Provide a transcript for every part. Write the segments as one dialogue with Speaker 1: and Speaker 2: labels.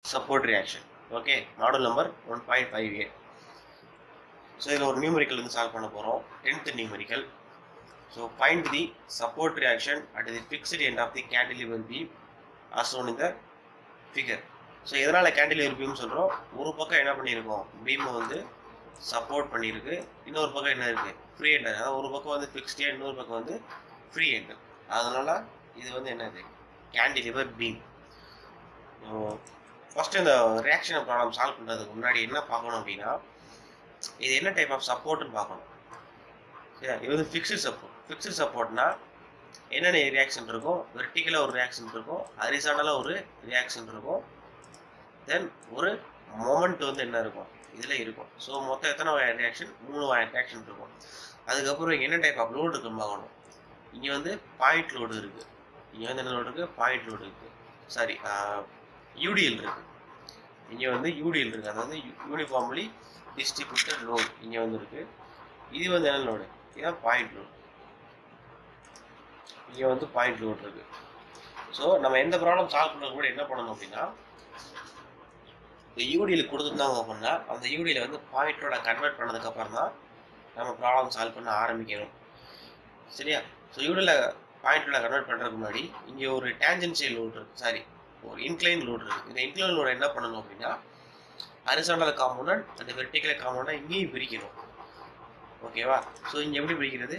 Speaker 1: support reaction okay model number one point five a so இதில் ஒரு numerical வந்து solve பண்ண போகிறோம் tenth numerical so find the support reaction at the fixed end of the cantilever beam as shown இந்த figure so எதனால் cantilever beam சொல்கிறோம் ஒரு பக்கம் என்ன பண்ணியிருக்கோம் பீமை வந்து சப்போர்ட் பண்ணியிருக்கு இன்னொரு பக்கம் என்ன இருக்குது ஃப்ரீ ஹேண்டர் அதாவது ஒரு பக்கம் வந்து ஃபிக்ஸ்டு இன்னொரு பக்கம் வந்து ஃப்ரீ ஹேண்டர் அதனால் இது வந்து என்னது கேண்டிலிவர் பீம் ஃபஸ்ட்டு இந்த ரியாக்ஷன் ப்ராப்ளம் சால்வ் பண்ணுறதுக்கு முன்னாடி என்ன பார்க்கணும் அப்படின்னா இது என்ன டைப் ஆஃப் சப்போர்ட்னு பார்க்கணும் சரியா இது வந்து ஃபிக்ஸ்டு சப்போர்ட் ஃபிக்ஸ்டு சப்போர்ட்னா என்னென்ன ரியாக்ஷன் இருக்கும் வெர்டிக்கலாக ஒரு ரியாக்ஷன் இருக்கும் ஹரிசானலாக ஒரு ரியாக்ஷன் இருக்கும் தென் ஒரு மொமெண்ட் வந்து என்ன இருக்கும் இதில் இருக்கும் ஸோ மொத்தம் எத்தனை வகை ரியாக்ஷன் மூணு வகை ரியாக்ஷன் இருக்கும் அதுக்கப்புறம் இங்கே என்ன டைப் ஆஃப் லோடு இருக்குன்னு பார்க்கணும் இங்கே வந்து பாயிண்ட் லோடு இருக்குது இங்கே வந்து என்ன லோடு இருக்குது பாயிண்ட் லோடு இருக்குது சாரி யூடிஎல் இருக்குது இங்கே வந்து யூடிஎல் இருக்குது அதாவது யூனிஃபார்ம்லி டிஸ்ட்ரிபியூட்டட் லோடு இங்கே வந்து இருக்குது இது வந்து என்ன லோடு இதுதான் பாயிண்ட் லோடு இங்கே வந்து பாயிண்ட் லோடு இருக்குது ஸோ நம்ம எந்த ப்ராப்ளம் சால்வ் பண்ணுறது கூட என்ன பண்ணணும் அப்படின்னா இந்த யூடியில் கொடுத்துருந்தாங்க அப்படின்னா அந்த யூடியில் வந்து பாயிண்டோட கன்வெர்ட் பண்ணதுக்கப்புறம் தான் நம்ம ப்ராப்ளம் சால்வ் பண்ண ஆரம்பிக்கணும் சரியா ஸோ யூடியில் பாயிண்டோட கன்வெர்ட் பண்ணுறதுக்கு முன்னாடி இங்கே ஒரு டேஞ்சன்சியல் லோடு இருக்குது சாரி ஒரு இன்க்ளைன் லோடு இருக்குது இந்த இன்க்ளைன் லோடு என்ன பண்ணணும் அப்படின்னா ஹரிசாண்டல் காம்பவுண்ட் அந்த வெர்டிக்கல் காம்பவுண்டை இங்கேயும் பிரிக்கணும் ஓகேவா ஸோ இங்கே எப்படி பிரிக்கிறது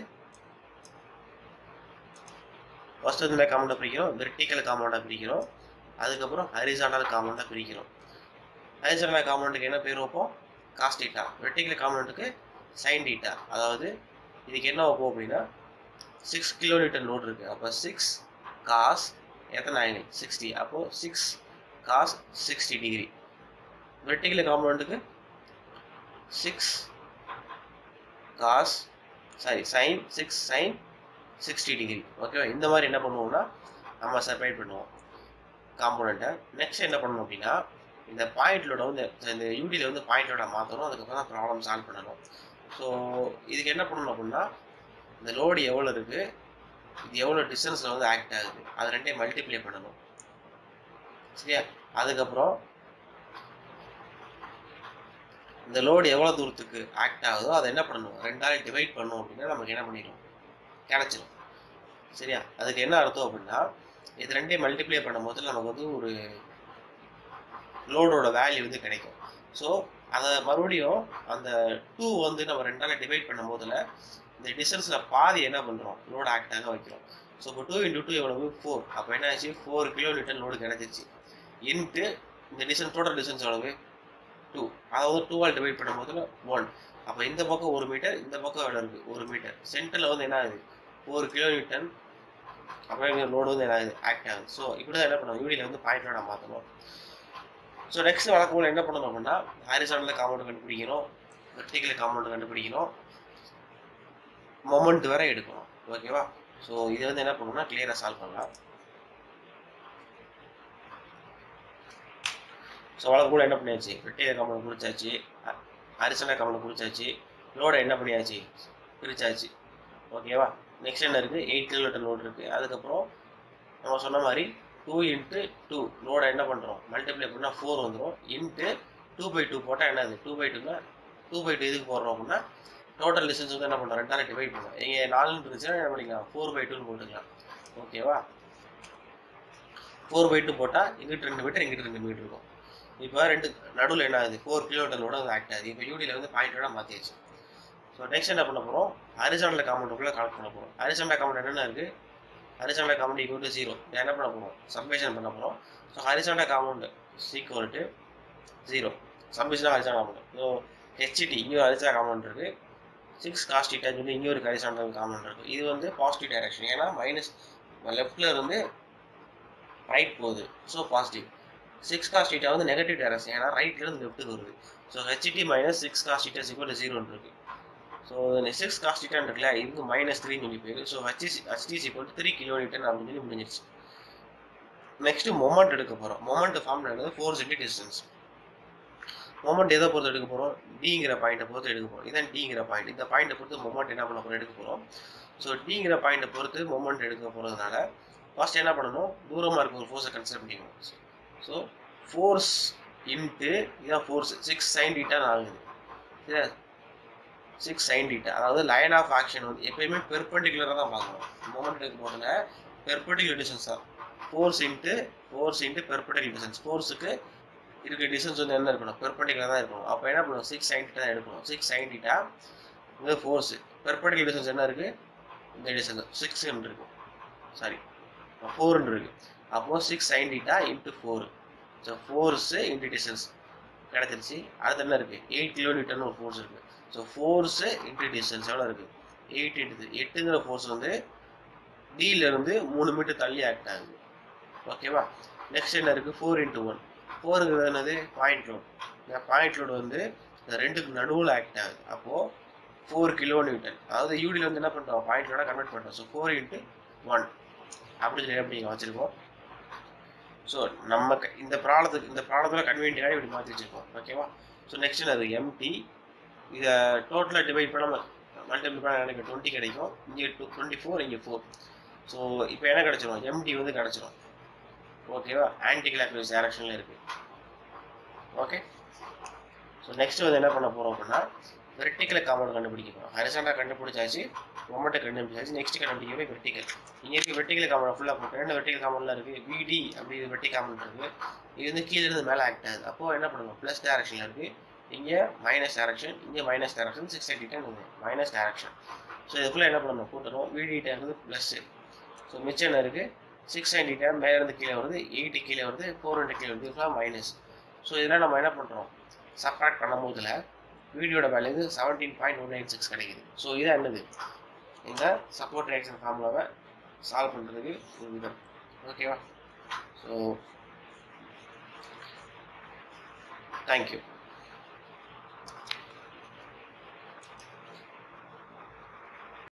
Speaker 1: ஃபர்ஸ்ட் வந்து காம்பவுண்டை பிரிக்கிறோம் வெர்டிக்கல் காம்பவுண்டை பிரிக்கிறோம் அதுக்கப்புறம் ஹரிசாண்டல் காம்பவுண்டை பிரிக்கிறோம் ஹரிசாண்டல் காம்பவுண்டுக்கு என்ன பேர் வைப்போம் காஸ் டீட்டா வெர்டிக்கல் காம்பவுண்டுக்கு சைன் டீட்டா அதாவது இதுக்கு என்ன வைப்போம் அப்படின்னா சிக்ஸ் கிலோமீட்டர் லோடு இருக்குது அப்போ சிக்ஸ் காஸ் எத்தனை ஆங்கிள் சிக்ஸ்டி அப்போது six cos sixty degree vertical காம்பவுண்டுக்கு six cos sorry sine six sine sixty degree ஓகேவா இந்த மாதிரி என்ன பண்ணுவோம்னா நம்ம செப்பரேட் பண்ணுவோம் காம்பனண்ட்டை நெக்ஸ்ட் என்ன பண்ணணும் அப்படின்னா இந்த பாயிண்ட்லோட வந்து இந்த யூடியில் வந்து பாயிண்ட்லோட மாற்றணும் அதுக்கப்புறம் தான் ப்ராப்ளம் சால்வ் பண்ணணும் ஸோ இதுக்கு என்ன பண்ணணும் அப்படின்னா இந்த லோடு எவ்வளோ இருக்குது இது எவ்வளோ டிஸ்டன்ஸில் வந்து ஆக்ட் ஆகுது அது ரெண்டையும் மல்டிப்ளை பண்ணணும் சரியா அதுக்கப்புறம் இந்த லோடு எவ்வளோ தூரத்துக்கு ஆக்ட் ஆகுதோ அதை என்ன பண்ணணும் ரெண்டாவது டிவைட் பண்ணோம் அப்படின்னா நமக்கு என்ன பண்ணிடும் கிடச்சிரும் சரியா அதுக்கு என்ன அர்த்தம் அப்படின்னா இது ரெண்டையும் மல்டிப்ளை பண்ணும் போது நமக்கு வந்து ஒரு லோடோட வேல்யூ வந்து கிடைக்கும் ஸோ அதை மறுபடியும் அந்த டூ வந்து நம்ம ரெண்டால டிவைட் பண்ணும் போதில் இந்த டிஸ்டன்ஸில் பாதி என்ன பண்ணுறோம் லோடு ஆக்டாக வைக்கிறோம் ஸோ இப்போ டூ இன்ட்டு டூ எவ்வளவு ஃபோர் அப்போ என்ன ஆச்சு ஃபோர் கிலோமீட்டர் லோடு கிடச்சிருச்சு இன்ட்டு இந்த டிஸ்டன்ஸ் டோட்டல் டிஸ்டன்ஸ் எவ்வளவு டூ அதை வந்து டூவால் டிவைட் பண்ணும் போதில் ஒன் அப்போ இந்த பக்கம் ஒரு மீட்டர் இந்த பக்கம் எவ்வளோ இருக்குது ஒரு மீட்டர் சென்டரில் வந்து என்ன ஆகுது ஒரு கிலோமீட்டர் அப்போ எங்கள் லோடு வந்து என்ன ஆகுது ஆக்ட் ஆகுது ஸோ இப்படி தான் என்ன பண்ணணும் யூடியில் வந்து பாயிண்டோட மாற்றணும் ஸோ நெக்ஸ்ட் வழக்கம் என்ன பண்ணணும் அப்படின்னா ஹாரிசானில் காம்பவுண்ட் கண்டுபிடிக்கணும் வெர்டிக்கல் காம்பவுண்ட் கண்டுபிடிக்கணும் மொமெண்ட் வேற எடுக்கணும் ஓகேவா ஸோ இது வந்து என்ன பண்ணணும்னா கிளியராக சால்வ் பண்ணலாம் ஸோ வழக்கம் கூட என்ன பண்ணியாச்சு வெர்டிக்கல் காம்பவுண்ட் குறிச்சாச்சு ஹரிசனா காம்பவுண்ட் குறிச்சாச்சு லோடை என்ன பண்ணியாச்சு பிரிச்சாச்சு ஓகேவா நெக்ஸ்ட் என்ன இருக்குது எயிட் கிலோமீட்டர் லோடு இருக்குது அதுக்கப்புறம் நம்ம சொன்ன மாதிரி டூ இன்ட்டு டூ லோடை என்ன பண்ணுறோம் மல்டிப்ளை பண்ணால் ஃபோர் வந்துடும் இன்ட்டு டூ பை டூ போட்டால் என்னது டூ பை டூனா டூ பை டூ எதுக்கு போடுறோம் அப்படின்னா டோட்டல் டிஸ்டன்ஸ் வந்து என்ன பண்ணுறோம் ரெண்டாவது டிவைட் பண்ணுவோம் இங்கே நாலுன்னு இருந்துச்சுன்னா என்ன பண்ணிக்கலாம் ஃபோர் பை டூன்னு போட்டுக்கலாம் ஓகேவா ஃபோர் பை டூ போட்டால் இங்கிட்டு ரெண்டு மீட்டர் இங்கிட்டு ரெண்டு மீட்டர் இருக்கும் இப்போ ரெண்டு நடுவில் என்ன ஆகுது ஃபோர் கிலோமீட்டரோட வந்து ஆக்ட் ஆகுது இப்போ யூடியில் வந்து பாயிண்டோட மாற்றியாச்சு ஸோ நெக்ஸ்ட் என்ன பண்ண போகிறோம் ஹரிசாண்டல் காமெண்ட்டுக்குள்ளே கலெக்ட் பண்ண போகிறோம் ஹரிசாண்டல் காமெண்ட் என்னென்ன இருக்குது horizontal component equal to zero என்ன பண்ண போகிறோம் சப்மிஷன் பண்ண போகிறோம் so horizontal component equal to zero சப்மிஷனாக ஹரிசாண்டல் காமெண்ட் ஸோ ஹெச்டி இங்கே ஒரு ஹரிசாண்டல் காமெண்ட் இருக்குது சிக்ஸ் காஸ்டிட்டான்னு சொல்லி இங்கே ஒரு ஹரிசாண்டல் காமெண்ட் இருக்குது இது வந்து பாசிட்டிவ் டைரக்ஷன் ஏன்னா மைனஸ் லெஃப்டில் இருந்து ரைட் போகுது ஸோ பாசிட்டிவ் சிக்ஸ் காஸ்டிட்டா வந்து நெகட்டிவ் டைரக்ஷன் ஏன்னா ரைட்லேருந்து லெஃப்ட்டுக்கு வருது so HT minus six cos theta equal ஜீரோன்னு இருக்குது ஸோ சிக்ஸ் காஸ்டிட்டான் இருக்குல்ல இதுக்கு மைனஸ் த்ரீன்னு சொல்லி பேர் ஸோ ஹச்சி ஹச்டி ஈக்குவல் த்ரீ கிலோமீட்டர் அப்படின்னு சொல்லி முடிஞ்சிருச்சு நெக்ஸ்ட்டு மொமெண்ட் எடுக்க போகிறோம் மொமெண்ட் ஃபார்ம் பண்ணுறது ஃபோர் சென்டி டிஸ்டன்ஸ் மொமெண்ட் எதை பொறுத்து எடுக்க போகிறோம் டிங்கிற பாயிண்ட்டை பொறுத்து எடுக்க போகிறோம் இதான் டிங்கிற பாயிண்ட் இந்த பாயிண்ட்டை பொறுத்து மொமெண்ட் என்ன பண்ண போகிறோம் எடுக்க போகிறோம் ஸோ டிங்கிற பாயிண்ட்டை பொறுத்து மொமெண்ட் எடுக்க போகிறதுனால ஃபர்ஸ்ட் என்ன பண்ணணும் தூரமாக இருக்க ஒரு ஃபோர்ஸை கன்சிடர் பண்ணிக்கணும் ஸோ ஃபோர்ஸ் இன்ட்டு இதான் ஃபோர்ஸ் சிக்ஸ் சைன் டீட்டான்னு ஆகுது சரியா சிக்ஸ் சைன் டீட்டா அதாவது லைன் ஆஃப் ஆக்ஷன் வந்து எப்பயுமே பெர்பெண்டிகுலராக தான் பார்க்கணும் மூமெண்ட் இருக்கும் போதில் பெர்பெண்டிகுலர் டிஸ்டன்ஸ் தான் force into force into perpendicular distance ஃபோர்ஸுக்கு இருக்க டிஸ்டன்ஸ் வந்து என்ன இருக்கணும் பெர்பெண்டிகுலர் தான் இருக்கணும் அப்போ என்ன பண்ணுவோம் சிக்ஸ் சைன் டீட்டா தான் எடுக்கணும் சிக்ஸ் சைன் டீட்டா இது ஃபோர்ஸு பெர்பெண்டிகுலர் டிஸ்டன்ஸ் என்ன இருக்குது இந்த டிஸ்டன்ஸ் சிக்ஸ் இருக்கும் சாரி ஃபோர்னு இருக்குது அப்போது six sine theta into four so force into distance கிடச்சிருச்சு அடுத்து என்ன இருக்குது எயிட் கிலோமீட்டர்னு ஒரு ஃபோர்ஸ் இருக்குது ஸோ ஃபோர்ஸு இன்ட்டு டிஸ்டன்ஸ் எவ்வளோ இருக்குது எயிட் இன்ட்டு எட்டுங்கிற ஃபோர்ஸ் வந்து டியிலேருந்து மூணு மீட்டர் தள்ளி ஆக்ட் ஆகுது ஓகேவா நெக்ஸ்ட் என்ன இருக்குது ஃபோர் இன்ட்டு ஒன் ஃபோருங்கிறது என்னது பாயிண்ட் லோட் இந்த பாயிண்ட் லோடு வந்து இந்த ரெண்டுக்கு நடுவில் ஆக்ட் ஆகுது அப்போது ஃபோர் கிலோ நியூட்டன் அதாவது யூடியில் வந்து என்ன பண்ணுறோம் பாயிண்ட் லோட கன்வெர்ட் பண்ணுறோம் ஸோ ஃபோர் இன்ட்டு ஒன் அப்படி சொல்லி அப்படி வச்சுருக்கோம் ஸோ நம்ம க- இந்த ப்ராப்ளத்துக்கு இந்த ப்ராப்ளத்தில் கன்வீனியன்ட்டாக இப்படி மாற்றி வச்சுருக்கோம் ஓகேவா ஸோ நெக்ஸ்ட் அது எம்டி இதை டோட்டலாக டிவைட் பண்ண மல்டிபிள் பண்ண எனக்கு டுவெண்ட்டி கிடைக்கும் இங்கே டூ டுவெண்ட்டி ஃபோர் இங்கே ஃபோர் ஸோ இப்போ என்ன கிடச்சிரும் எம்டி வந்து கிடச்சிரும் ஓகேவா ஆன்டி கிளாக்வைஸ் டேரக்ஷனில் இருக்குது ஓகே ஸோ நெக்ஸ்ட் வந்து என்ன பண்ண போகிறோம் அப்படின்னா வெர்டிக்கல் காமன் கண்டுபிடிக்க போகிறோம் ஹரிசாண்டா கண்டுபிடிச்சாச்சு மொமெண்ட்டை கண்டுபிடிச்சாச்சு நெக்ஸ்ட் கண்டுபிடிக்கவே வெர்டிக்கல் இங்கே இருக்க வெர்டிக்கல் காமன் ஃபுல்லாக போட்டு ரெண்டு வெர்டிக்கல் காமன்லாம் இருக்குது விடி அப்படி இது வெர்டி காமன் இருக்குது இது வந்து கீழே இருந்து மேலே ஆக்ட் ஆகுது அப்போது என்ன பண்ணணும் ப்ளஸ் டேரக்ஷனில் இருக்குது இங்கே மைனஸ் டேரக்ஷன் இங்கே minus direction six eighty ten minus direction so இது ஃபுல்லாக என்ன பண்ணணும் கூட்டணும் விடிட்ட இருக்குது ப்ளஸ்ஸு ஸோ மிச்சம் என்ன இருக்குது சிக்ஸ் நைன்டி டேம் மேலேருந்து கீழே வருது எயிட்டு கீழே வருது ஃபோர் ஹண்ட்ரட் கீழே வருது ஃபுல்லாக மைனஸ் ஸோ இதெல்லாம் நம்ம என்ன பண்ணுறோம் சப்ராக்ட் பண்ணும்போதில் வீடியோட value seventeen point one eight six கிடைக்குது ஸோ இதான் என்னது இந்த சப்போர்ட் ரியாக்ஷன் ஃபார்முலாவை சால்வ் பண்ணுறதுக்கு ஒரு விதம் ஓகேவா ஸோ தேங்க்யூ